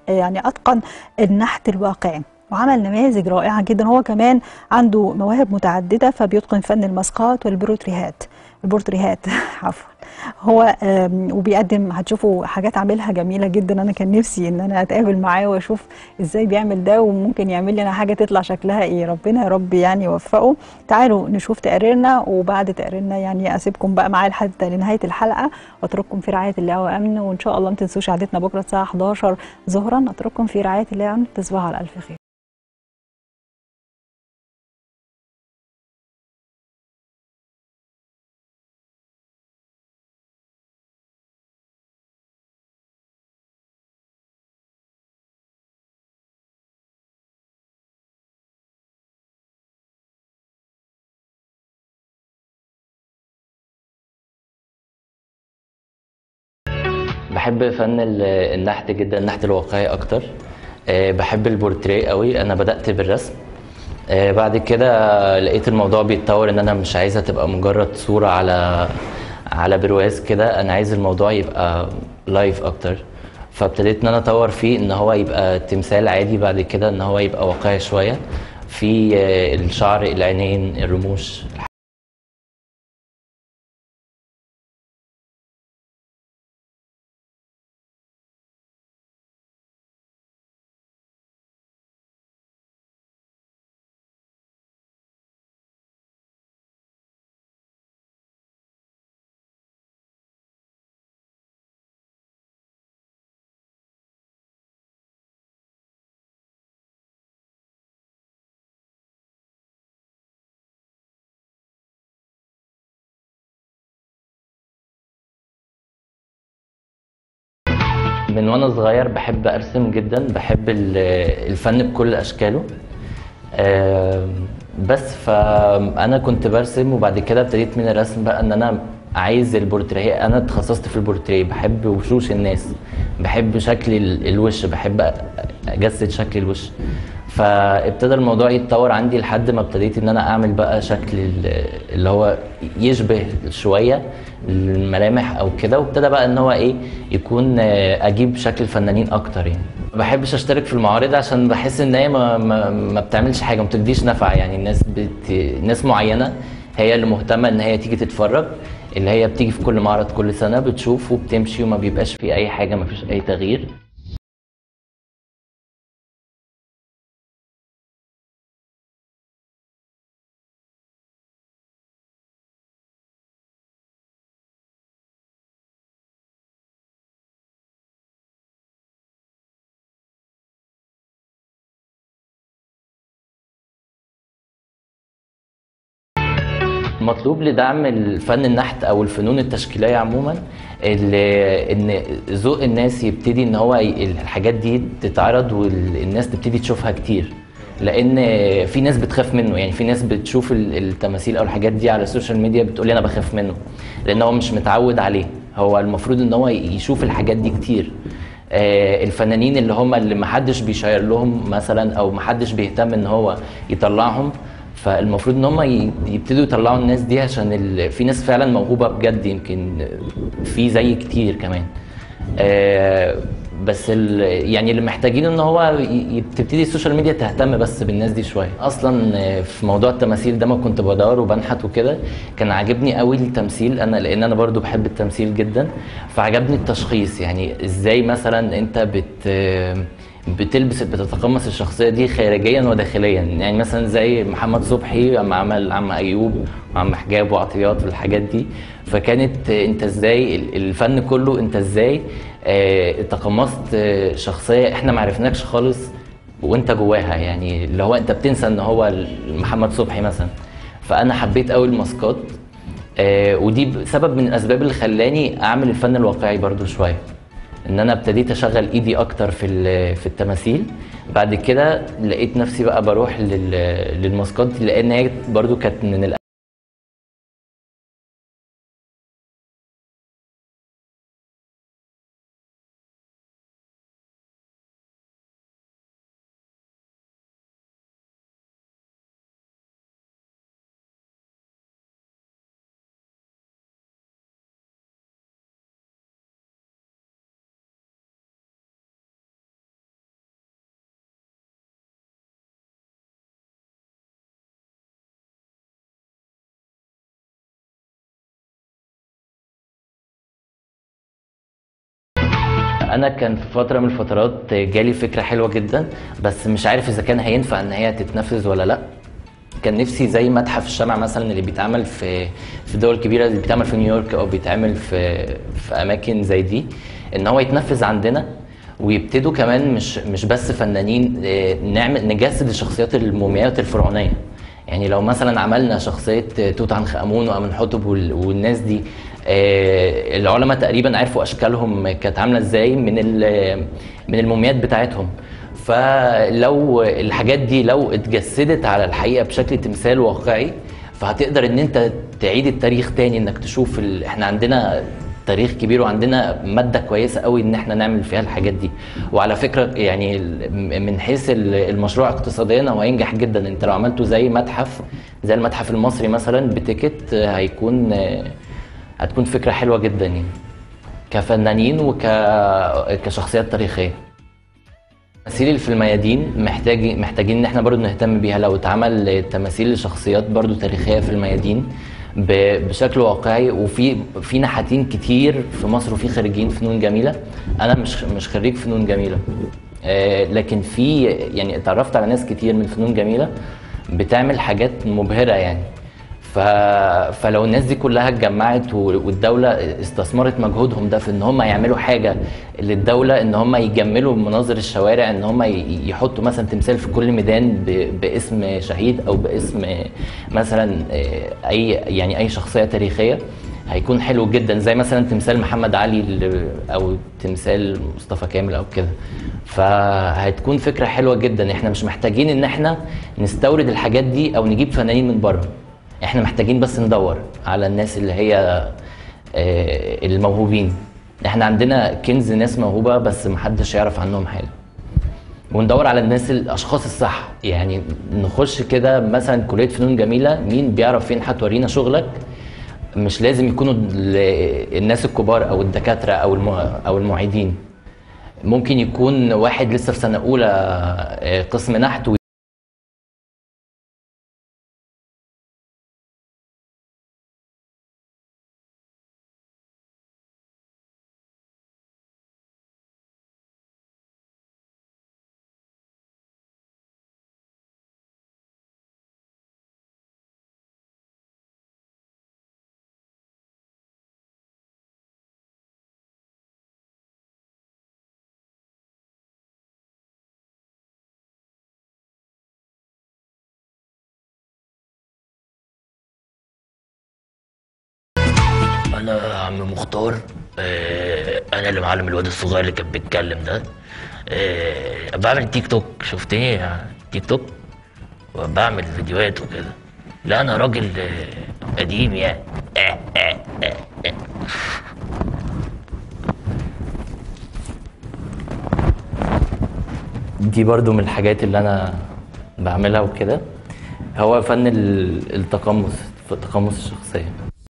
يعني اتقن النحت الواقعي وعمل نماذج رائعه جدا هو كمان عنده مواهب متعدده فبيتقن فن الماسكات والبروتريهات البورتريهات عفوا هو آم، وبيقدم هتشوفوا حاجات عاملها جميله جدا انا كان نفسي ان انا اتقابل معاه واشوف ازاي بيعمل ده وممكن يعمل لنا حاجه تطلع شكلها ايه ربنا يا رب يعني يوفقه تعالوا نشوف تقريرنا وبعد تقريرنا يعني اسيبكم بقى معاه لحد لنهايه الحلقه واترككم في رعايه الله وامن وان شاء الله ما تنسوش عادتنا بكره الساعه 11 ظهرا اترككم في رعايه الله وامن تصبحوا على الف خير بحب فن ال- النحت جدا النحت الواقعي اكتر آه، بحب البورتريه قوي انا بدأت بالرسم آه، بعد كده لقيت الموضوع بيتطور ان انا مش عايزها تبقى مجرد صورة على على برواز كده انا عايز الموضوع يبقى لايف اكتر فابتديت ان انا اطور فيه ان هو يبقى تمثال عادي بعد كده ان هو يبقى واقعي شوية في آه، الشعر العينين الرموش من وانا صغير بحب ارسم جدا بحب ال- الفن بكل اشكاله آم، بس فانا كنت برسم وبعد كده ابتديت من الرسم بقى ان انا عايز البورتريه انا اتخصصت في البورتريه بحب وشوش الناس بحب شكل ال- الوش بحب أ- اجسد شكل الوش فابتدى الموضوع يتطور عندي لحد ما ابتديت ان انا اعمل بقى شكل ال- اللي هو يشبه شويه الملامح او كده وابتدى بقى ان هو ايه يكون آه، اجيب شكل الفنانين اكتر يعني ما بحبش اشترك في المعارض عشان بحس ان هي ما, ما, ما بتعملش حاجه ما بتديش نفع يعني الناس بت... ناس معينه هي اللي مهتمه ان هي تيجي تتفرج اللي هي بتيجي في كل معرض كل سنه بتشوف وبتمشي وما بيبقاش في اي حاجه ما فيش اي تغيير مطلوب لدعم الفن النحت او الفنون التشكيليه عموما ال- ان ذوق الناس يبتدي ان هو ي- الحاجات دي تتعرض والناس تبتدي تشوفها كتير لان في ناس بتخاف منه يعني في ناس بتشوف ال- التماثيل او الحاجات دي على السوشيال ميديا بتقول انا بخاف منه لان هو مش متعود عليه هو المفروض ان هو يشوف الحاجات دي كتير آه، الفنانين اللي هم اللي محدش بيشير لهم مثلا او محدش بيهتم ان هو يطلعهم فالمفروض ان هم ي- يبتدوا يطلعوا الناس دي عشان ال... في ناس فعلا موهوبه بجد يمكن في زي كتير كمان آه، بس ال... يعني اللي محتاجين ان هو ي- ي- تبتدي السوشيال ميديا تهتم بس بالناس دي شويه اصلا آه، في موضوع التماثيل ده ما كنت بدور وبنحت وكده كان عاجبني قوي التمثيل انا لان انا برضو بحب التمثيل جدا فعجبني التشخيص يعني ازاي مثلا انت بت بتلبس بتتقمص الشخصيه دي خارجيا وداخليا يعني مثلا زي محمد صبحي لما عمل عم ايوب وعم حجاب وعطيات والحاجات دي فكانت انت ازاي الفن كله انت ازاي آه، تقمصت آه، شخصيه احنا ما عرفناكش خالص وانت جواها يعني اللي هو انت بتنسى ان هو محمد صبحي مثلا فانا حبيت قوي الماسكات آه، ودي سبب من الاسباب اللي خلاني اعمل الفن الواقعي برضو شويه ان انا ابتديت اشغل ايدي اكتر في ال- في التماثيل بعد كده لقيت نفسي بقى بروح لل- للماسكات لان هي برضو كانت من الأ- انا كان في فتره من الفترات جالي فكره حلوه جدا بس مش عارف اذا كان هينفع ان هي تتنفذ ولا لا كان نفسي زي متحف الشمع مثلا اللي بيتعمل في في دول كبيره اللي بيتعمل في نيويورك او بيتعمل في في اماكن زي دي ان هو يتنفذ عندنا ويبتدوا كمان مش مش بس فنانين آه، نعمل نجسد الشخصيات المومياوات الفرعونيه يعني لو مثلا عملنا شخصيه توت عنخ امون وامنحتب وال- والناس دي آه، العلماء تقريبا عرفوا اشكالهم كانت عامله ازاي من ال- من الموميات بتاعتهم فلو الحاجات دي لو اتجسدت على الحقيقه بشكل تمثال واقعي فهتقدر ان انت تعيد التاريخ تاني انك تشوف ال... احنا عندنا تاريخ كبير وعندنا ماده كويسه قوي ان احنا نعمل فيها الحاجات دي وعلى فكره يعني ال- من حيث ال- المشروع اقتصاديا هو هينجح جدا انت لو عملته زي متحف زي المتحف المصري مثلا بتيكت هيكون هتكون فكره حلوه جدا يعني كفنانين وك كشخصيات تاريخيه التماثيل اللي في الميادين محتاج محتاجين ان احنا برضو نهتم بيها لو اتعمل تماثيل لشخصيات برضو تاريخيه في الميادين ب- بشكل واقعي وفي في نحاتين كتير في مصر وفي خريجين فنون جميله انا مش مش خريج فنون جميله آه، لكن في يعني اتعرفت على ناس كتير من فنون جميله بتعمل حاجات مبهره يعني ف... فلو الناس دي كلها اتجمعت و- والدوله استثمرت مجهودهم ده في ان هم يعملوا حاجه للدوله ان هم يجملوا مناظر الشوارع ان هم ي- يحطوا مثلا تمثال في كل ميدان ب... باسم شهيد او باسم مثلا آه، اي يعني اي شخصيه تاريخيه هيكون حلو جدا زي مثلا تمثال محمد علي اللي- او تمثال مصطفى كامل او كده فهتكون فكره حلوه جدا احنا مش محتاجين ان احنا نستورد الحاجات دي او نجيب فنانين من بره احنا محتاجين بس ندور على الناس اللي هي آه، الموهوبين احنا عندنا كنز ناس موهوبه بس محدش يعرف عنهم حاجه وندور على الناس الاشخاص الصح يعني نخش كده مثلا كليه فنون جميله مين بيعرف فين هتورينا شغلك مش لازم يكونوا ال- الناس الكبار او الدكاتره او الم- او المعيدين ممكن يكون واحد لسه في سنه اولى آه، قسم نحت انا عم مختار آه، انا اللي معلم الواد الصغير اللي كان بيتكلم ده آه، بعمل تيك توك شفتني على تيك توك وبعمل فيديوهات وكده لا انا راجل آه، قديم يعني آه، آه، آه، آه. دي برضو من الحاجات اللي انا بعملها وكده هو فن ال- التقمص في تقمص الشخصيه